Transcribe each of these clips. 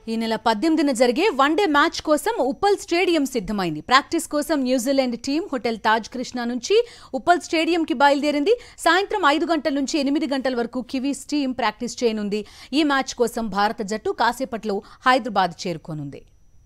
ఈ నెల పద్దెనిమిదిన జరిగే వన్డే మ్యాచ్ కోసం ఉప్పల్ స్టేడియం సిద్ధమైంది ప్రాక్టీస్ కోసం New Zealand team hotel Taj Krishna నుంచి ఉప్పల్ స్టేడియంకి బయలుదేరింది సాయంత్రం ఐదు గంటల నుంచి ఎనిమిది గంటల వరకు కివీస్ టీం ప్రాక్టీస్ చేయనుంది ఈ మ్యాచ్ కోసం భారత జట్టు కాసేపట్లో హైదరాబాద్ చేరుకోనుంది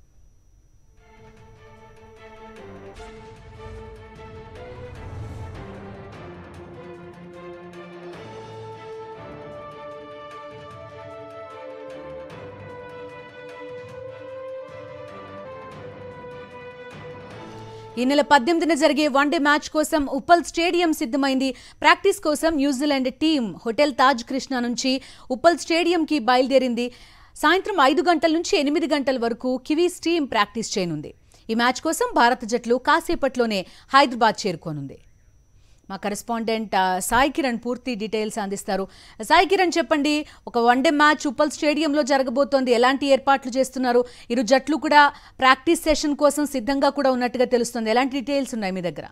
ఈ నెల పద్దెనిమిదిన జరిగే వన్డే మ్యాచ్ కోసం ఉప్పల్ స్టేడియం సిద్ధమైంది ప్రాక్టీస్ కోసం New Zealand team hotel Taj Krishna నుంచి ఉప్పల్ స్టేడియంకి బయలుదేరింది సాయంత్రం ఐదు గంటల నుంచి ఎనిమిది గంటల వరకు కివీస్ టీం ప్రాక్టీస్ చేయనుంది ఈ మ్యాచ్ కోసం భారత జట్లు కాసేపట్లోనే హైదరాబాద్ చేరుకోనుంది మా కరెస్పాండెంట్ ఆ, సాయి కిరణ్ పూర్తి డీటెయిల్స్ అందిస్తారు సాయి కిరణ్ చెప్పండి ఒక వన్డే మ్యాచ్ ఉప్పల్ స్టేడియంలో జరగబోతోంది ఎలాంటి ఏర్పాట్లు చేస్తున్నారు ఇరు జట్లు కూడా ప్రాక్టీస్ సెషన్ కోసం సిద్ధంగా కూడా ఉన్నట్టుగా తెలుస్తుంది ఎలాంటి డీటెయిల్స్ ఉన్నాయి మీ దగ్గర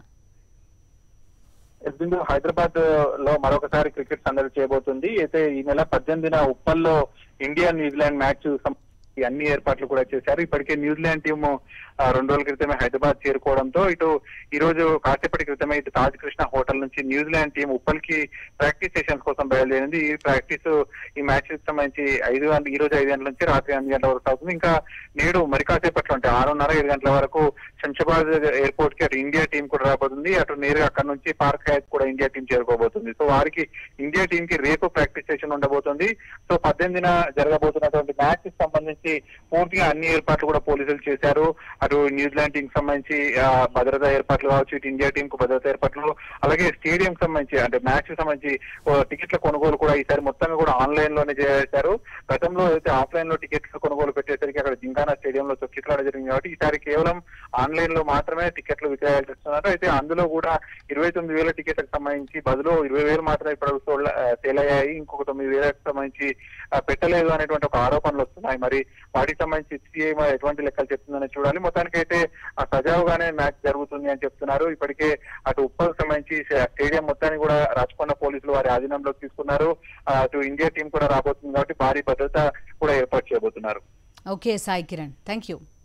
ఎస్బిందు హైదరాబాద్ లో మరొకసారి క్రికెట్ సందడి చేయబోతుంది అయితే ఈ నెల పద్దెనిమిదిన ఉప్పల్లో ఇండియా న్యూజిలాండ్ మ్యాచ్ సం- ఈ అన్ని ఏర్పాట్లు కూడా చేశారు ఇప్పటికే న్యూజిలాండ్ టీము ఆ, రెండు రోజుల క్రితమే హైదరాబాద్ చేరుకోవడంతో ఇటు ఈ రోజు కాసేపటి క్రితమే ఇటు తాజ్ కృష్ణ హోటల్ నుంచి న్యూజిలాండ్ టీం ఉప్పల్కి ప్రాక్టీస్ సెషన్స్ కోసం బయలుదేరింది ఈ ప్రాక్టీస్ ఈ మ్యాచ్ సంబంధించి ఐదు గంటల ఈ రోజు ఐదు గంటల నుంచి రాత్రి ఎనిమిది గంటల వరకు అవుతుంది ఇంకా నేడు మరి కాసేపట్లో అంటే ఆరున్నర ఏడు గంటల వరకు శంషాబాద్ ఎయిర్పోర్ట్ కి అటు ఇండియా టీం కూడా రాబోతుంది అటు నేరుగా అక్కడ నుంచి పార్క్ హయాత్ కూడా ఇండియా టీం చేరుకోబోతుంది సో వారికి ఇండియా టీం కి రేపు ప్రాక్టీస్ సెషన్ ఉండబోతుంది సో పద్దెనిమిదిన జరగబోతున్నటువంటి మ్యాచ్ కి సంబంధించి పూర్తిగా అన్ని ఏర్పాట్లు కూడా పోలీసులు చేశారు అటు న్యూజిలాండ్ టీం కి సంబంధించి ఆ, భద్రతా ఏర్పాట్లు కావచ్చు ఇటు ఇండియా టీం కు భద్రతా ఏర్పాట్లు అలాగే స్టేడియం కి సంబంధించి అంటే మ్యాచ్ కి సంబంధించి ఓ, టికెట్ల కొనుగోలు కూడా ఈసారి మొత్తంగా కూడా ఆన్లైన్ లోనే చేశారు గతంలో అయితే ఆఫ్లైన్ లో టికెట్ల కొనుగోలు పెట్టేసరికి అక్కడ జింగానా స్టేడియం లో తొక్కిట్లాడ జరిగింది కాబట్టి ఈసారి కేవలం ఆన్లైన్ లో మాత్రమే టికెట్లు విక్రయాలు చేస్తున్నారు అయితే అందులో కూడా ఇరవై తొమ్మిది వేల టికెట్లకు సంబంధించి బదులు ఇరవై వేలు మాత్రమే ఇప్పుడు సోల్డ్- ఆ, సేల్ అయ్యాయి ఇంకొక తొమ్మిది వేలకు సంబంధించి ఆ, పెట్టలేదు అనేటువంటి ఒక ఆరోపణలు వస్తున్నాయి మరి వాటికి సంబంధించి సిఐ మరి ఎటువంటి లెక్కలు చెప్తుందని చూడాలి మొత్తానికైతే ఆ సజావుగానే మ్యాచ్ జరుగుతుంది అని చెప్తున్నారు ఇప్పటికే అటు ఉప్పల్ సంబంధించి స్టేడియం మొత్తాన్ని కూడా రాచకొండ పోలీసులు వారి ఆధీనంలోకి తీసుకున్నారు ఆ, అటు ఇండియా టీం కూడా రాబోతుంది కాబట్టి భారీ భద్రత కూడా ఏర్పాటు చేయబోతున్నారు okay Sai Kiran thank you